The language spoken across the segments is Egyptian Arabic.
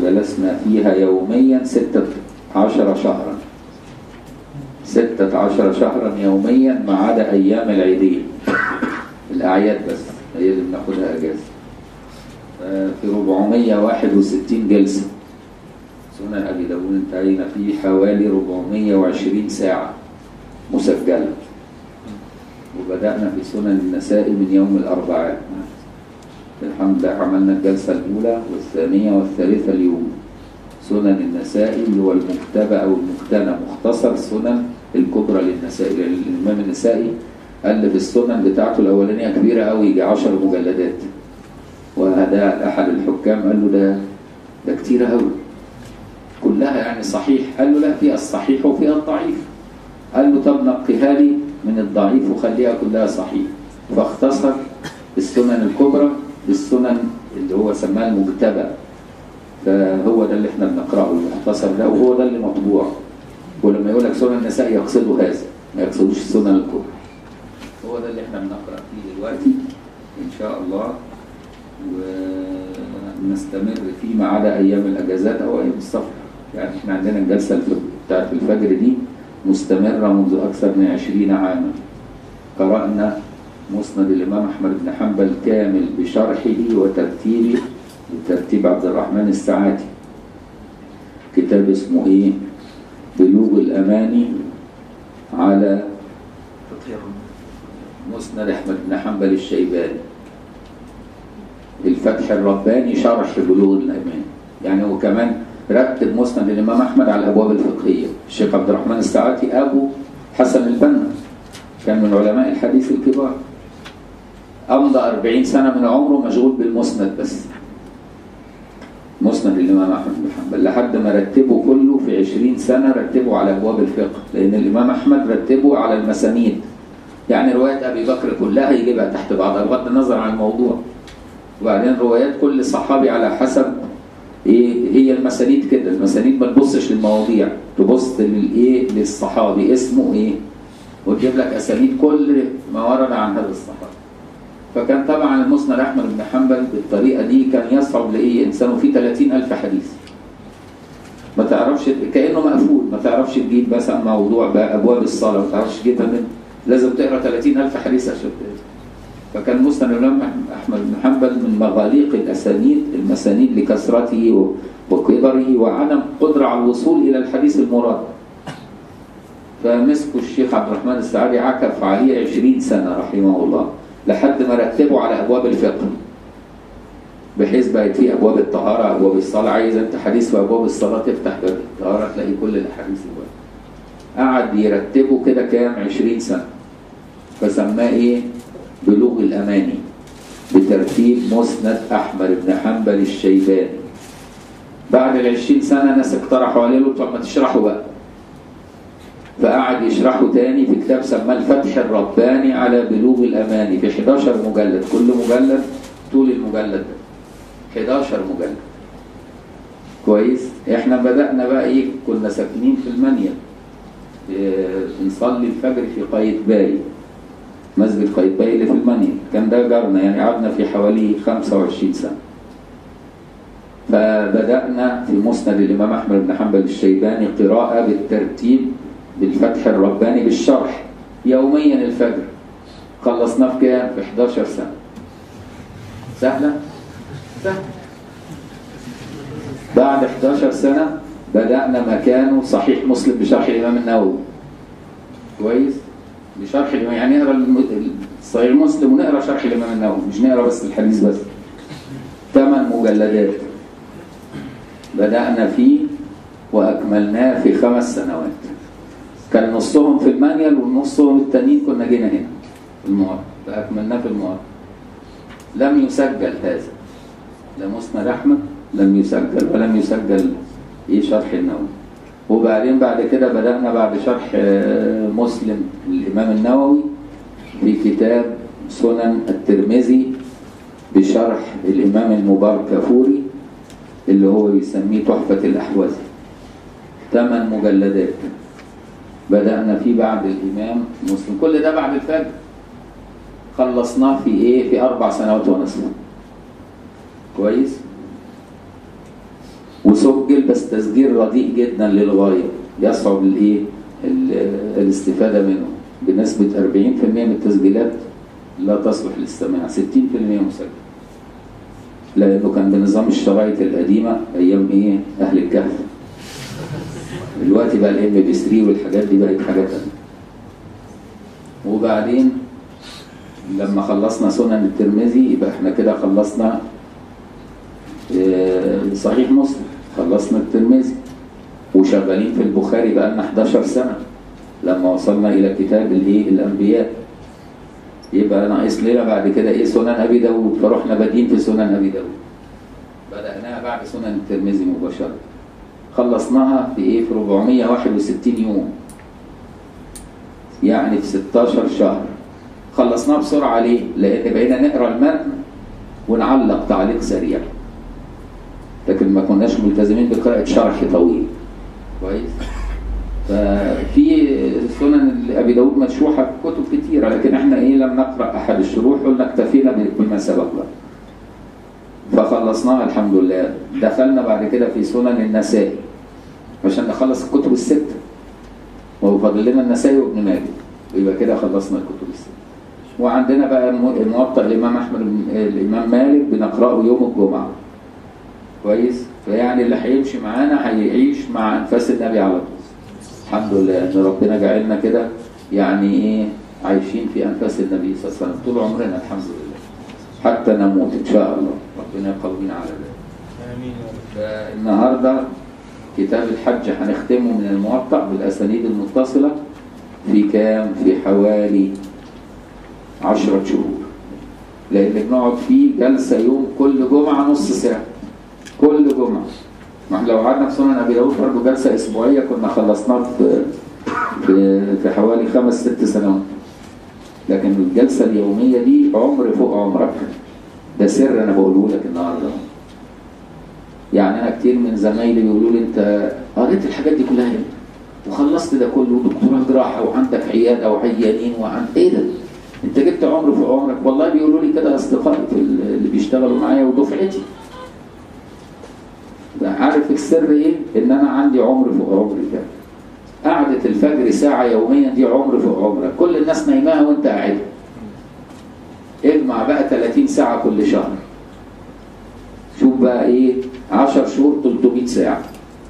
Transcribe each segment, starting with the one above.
جلسنا فيها يوميا ستة عشر شهرا ستة عشر شهرا يوميا ما عدا أيام العيدين الأعياد بس هي اللي بناخدها أجازة آه، في 461 جلسة سنن أبي داود انتهينا فيه حوالي 420 ساعة مسجلة وبدأنا في سنن النساء من يوم الأربعاء الحمد لله عملنا الجلسة الأولى والثانية والثالثة اليوم سنن النساء اللي هو المكتبة أو المكتنى مختصر سنن الكبرى للنساء لأن الإمام النسائي ألف السنن بتاعته الأولانية كبيرة أوي يجي 10 مجلدات وهذا أحد الحكام قال له ده ده كتير أوي كلها يعني صحيح قال له لا فيها الصحيح وفيها الضعيف قال له طب نقيها لي من الضعيف وخليها كلها صحيح فاختصر السنن الكبرى بالسنن اللي هو سماها المجتبى فهو ده اللي احنا بنقراه المختصر ده وهو ده اللي مطبوع ولما يقول لك سنن النساء يقصدوا هذا ما يقصدوش السنن الكبرى هو ده اللي احنا بنقرا فيه دلوقتي ان شاء الله ونستمر فيه ما عدا ايام الاجازات او ايام السفر يعني احنا عندنا الجلسه الف- بتاعت الفجر دي مستمره منذ اكثر من 20 عاما قرانا مسند الامام احمد بن حنبل كامل بشرحه وترتيبه بترتيب عبد الرحمن السعاتي كتاب اسمه ايه بلوغ الاماني على مسند احمد بن حنبل الشيباني الفتح الرباني شرح بلوغ الامان يعني هو كمان رتب مسند الامام احمد على الابواب الفقهيه الشيخ عبد الرحمن السعاتي ابو حسن البنا كان من علماء الحديث الكبار امضى 40 سنه من عمره مشغول بالمسند بس مسند الامام احمد بن حنبل لحد ما رتبه كله في 20 سنه رتبه على ابواب الفقه لان الامام احمد رتبه على المسانيد يعني روايات ابي بكر كلها يجيبها تحت بعضها بغض النظر عن الموضوع وبعدين روايات كل صحابي على حسب ايه هي المسانيد كده المسانيد ما تبصش للمواضيع تبص للايه للصحابي اسمه ايه وتجيب لك اسانيد كل ما ورد عن هذا الصحابي فكان طبعا المسند احمد بن حنبل بالطريقه دي كان يصعب لايه انسان وفيه 30000 حديث ما تعرفش كانه مقفول ما تعرفش تجيب مثلا موضوع بقى ابواب الصلاه ما تعرفش تجيبها من لازم تقرا 30000 حديث عشان تقرا فكان مسند الامام احمد بن حنبل من مغاليق الاسانيد المسانيد لكثرته و- وكبره وعدم قدره على الوصول الى الحديث المراد فمسكوا الشيخ عبد الرحمن السعدي عكف عليه 20 سنه رحمه الله لحد ما رتبه على ابواب الفقه بحيث بقت فيه ابواب الطهاره ابواب الصلاه عايز انت حديث في ابواب الصلاه تفتح باب الطهاره تلاقي كل الاحاديث جوه قعد يرتبه كده كام 20 سنه فسماه ايه بلوغ الاماني بترتيب مسند احمد بن حنبل الشيباني بعد ال 20 سنه ناس اقترحوا عليه له طب ما تشرحه بقى فقعد يشرحه تاني في كتاب سماه الفتح الرباني على بلوغ الاماني في 11 مجلد كل مجلد طول المجلد ده 11 مجلد كويس احنا بدأنا بقى ايه كنا ساكنين في المنيل إيه، بنصلي الفجر في قايتباي مسجد قايتباي اللي في المنيل كان ده جارنا يعني قعدنا في حوالي 25 سنة فبدأنا في مسند الإمام أحمد بن حنبل الشيباني قراءة بالترتيب بالفتح الرباني بالشرح يوميا الفجر خلصناه في كام؟ في 11 سنة سهلة؟ سهلة بعد 11 سنة بدأنا مكانه صحيح مسلم بشرح الإمام النووي كويس؟ بشرح الإمام يعني نقرا الم- صحيح مسلم ونقرا شرح الإمام النووي مش نقرا بس الحديث بس ثمان مجلدات بدأنا فيه وأكملناه في خمس سنوات كان نصهم في المانيال والنصهم التانيين كنا جينا هنا في المعارض فأكملناه في المعارض لم يسجل هذا لا مسند أحمد لم يسجل ولم يسجل إيه شرح النووي وبعدين بعد كده بدأنا بعد شرح آه، مسلم الإمام النووي في كتاب سنن الترمذي بشرح الإمام المبارك كفوري اللي هو يسميه تحفة الأحوذي ثمان مجلدات بدأنا فيه بعد الإمام مسلم كل ده بعد الفجر خلصناه في إيه في أربع سنوات ونصف كويس وسجل بس تسجيل رديء جدا للغايه يصعب الايه ال- الاستفاده منه بنسبه 40% من التسجيلات لا تصلح للسماع 60% مسجل لانه كان بنظام الشرايط القديمه ايام ايه اهل الكهف دلوقتي بقى الام بي 3 والحاجات دي بقت حاجه تانيه وبعدين لما خلصنا سنن الترمذي يبقى احنا كده خلصنا آه، صحيح مسلم خلصنا الترمذي وشغالين في البخاري بقى لنا 11 سنه لما وصلنا الى كتاب الايه الانبياء يبقى ناقص لنا بعد كده ايه سنن ابي داود فرحنا بادئين في سنن ابي داود بدأناها بعد سنن الترمذي مباشرة خلصناها في ايه في 461 يوم يعني في 16 شهر خلصناها بسرعة ليه؟ لأن بقينا نقرا المتن ونعلق تعليق سريع لكن ما كناش ملتزمين بقراءة شرح طويل كويس ففي سنن ابي داود مشروحه في كتب كتيره لكن احنا ايه لم نقرا احد الشروح قلنا اكتفينا بما سبق بقى فخلصناها الحمد لله دخلنا بعد كده في سنن النسائي عشان نخلص الكتب الستة وفاضل لنا النسائي وابن ماجه يبقى كده خلصنا الكتب الستة وعندنا بقى مو- موطأ الإمام أحمد بن- الإمام مالك بنقرأه يوم الجمعة كويس فيعني اللي هيمشي معانا هيعيش مع أنفاس النبي على طول الحمد لله إن ربنا جعلنا كده يعني إيه عايشين في أنفاس النبي صلى الله عليه وسلم طول عمرنا الحمد لله حتى نموت إن شاء الله ربنا يقوينا على ذلك آمين يا رب فالنهارده كتاب الحج هنختمه من الموطأ بالأسانيد المتصلة في كام؟ في حوالي عشرة شهور لأن بنقعد فيه جلسة يوم كل جمعة نص ساعة كل جمعة ما احنا لو قعدنا في سنن أبي داود برضه جلسة أسبوعية كنا خلصناها في في في حوالي خمس ست سنوات لكن الجلسة اليومية دي عمر فوق عمرك ده سر أنا بقوله لك النهارده يعني انا كتير من زمايلي بيقولوا لي انت قريت الحاجات دي كلها امتى؟ وخلصت ده كله دكتوراه جراحه وعندك عياده وعيانين وعند ايه ده؟ انت جبت عمر في عمرك والله بيقولوا لي كده اصدقائي في ال- اللي بيشتغلوا معايا ودفعتي ده عارف السر ايه؟ ان انا عندي عمر فوق عمري ده قعدة الفجر ساعة يوميا دي عمر فوق عمرك كل الناس نايماها وانت قاعد اجمع بقى 30 ساعة كل شهر شوف بقى ايه 10 شهور 300 ساعة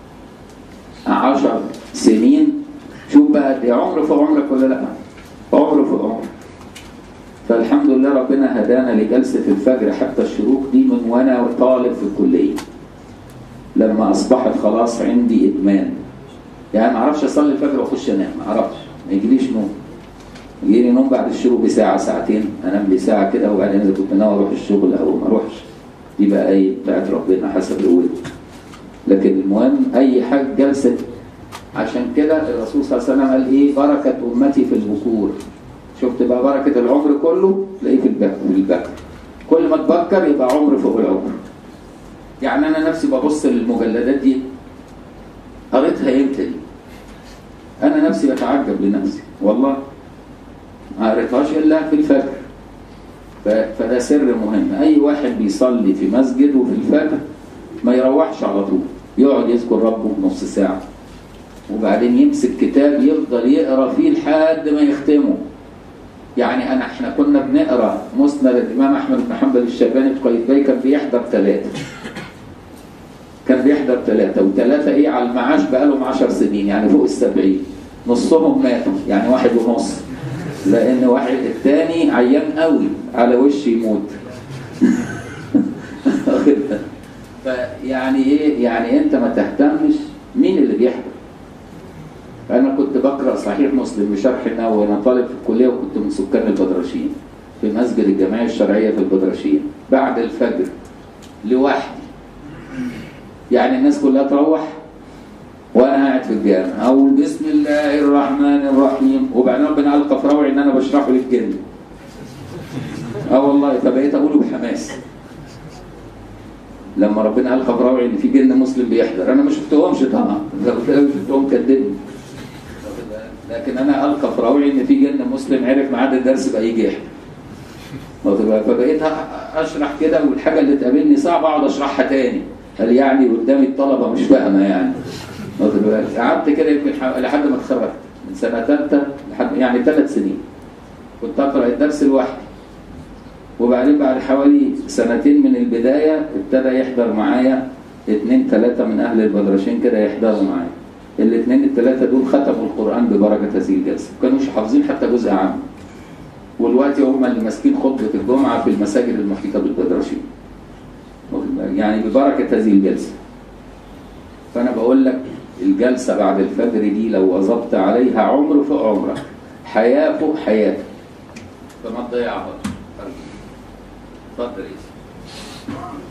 10 سنين شوف بقى دي عمر في عمرك ولا لا عمر في عمر فالحمد لله ربنا هدانا لجلسة الفجر حتى الشروق دي من وانا طالب في الكلية لما اصبحت خلاص عندي ادمان يعني ما اعرفش اصلي الفجر واخش انام ما اعرفش ما يجيليش نوم يجيلي نوم بعد الشروق بساعة ساعتين انام لي ساعة كده وبعدين اذا كنت ناوي اروح الشغل او ما اروحش دي بقى ايه بتاعت ربنا حسب الود لكن المهم اي حاجه جلسه عشان كده الرسول صلى الله عليه وسلم قال ايه بركه امتي في البكور شفت بقى بركه العمر كله تلاقيه في البكر في البكر كل ما تبكر يبقى عمر فوق العمر يعني انا نفسي ببص للمجلدات دي قريتها امتى دي انا نفسي بتعجب لنفسي والله ما قريتهاش الا في الفجر ف- فده سر مهم اي واحد بيصلي في مسجد وفي الفجر ما يروحش على طول يقعد يذكر ربه نص ساعه وبعدين يمسك كتاب يفضل يقرا فيه لحد ما يختمه يعني انا احنا كنا بنقرا مسند الامام احمد بن حنبل الشيباني في قايتباي كان بيحضر ثلاثه كان بيحضر ثلاثه وثلاثه ايه على المعاش بقالهم 10 سنين يعني فوق السبعين نصهم ماتوا يعني واحد ونص لان واحد الثاني عيان قوي على وش يموت فيعني ايه يعني انت ما تهتمش مين اللي بيحضر انا كنت بقرا صحيح مسلم بشرح النووي وانا طالب في الكليه وكنت من سكان البدرشين في مسجد الجمعيه الشرعيه في البدرشين بعد الفجر لوحدي يعني الناس كلها تروح وانا قاعد في الجامع اقول بسم الله الرحمن الرحيم وبعدين ربنا القى في روعي ان انا بشرحه للجن اه والله فبقيت اقوله بحماس لما ربنا القى في روعي ان في جن مسلم بيحضر انا ما شفتهمش طبعا لو شفتهم كدبني لكن انا القى في روعي ان في جن مسلم عرف ميعاد الدرس بقى يجي يحضر واخد بالك؟ فبقيت اشرح كده والحاجه اللي تقابلني صعبه اقعد اشرحها تاني قال يعني قدامي الطلبه مش فاهمه يعني واخد بالك قعدت كده يمكن ح- لحد ما اتخرجت من سنه ثالثه لحد يعني ثلاث سنين كنت اقرا الدرس لوحدي وبعدين بعد حوالي سنتين من البدايه ابتدى يحضر معايا اثنين ثلاثه من اهل البدرشين كده يحضروا معايا الاثنين الثلاثه دول ختموا القران ببركه هذه الجلسه ما كانوش حافظين حتى جزء عام والوقت هم اللي ماسكين خطبه الجمعه في المساجد المحيطه بالبدرشين واخد بالك؟ يعني ببركه هذه الجلسه فانا بقول لك الجلسه بعد الفجر دي لو واظبت عليها عمر فوق عمرك حياه فوق حياتك فما تضيعهاش اتفضل يا سيدي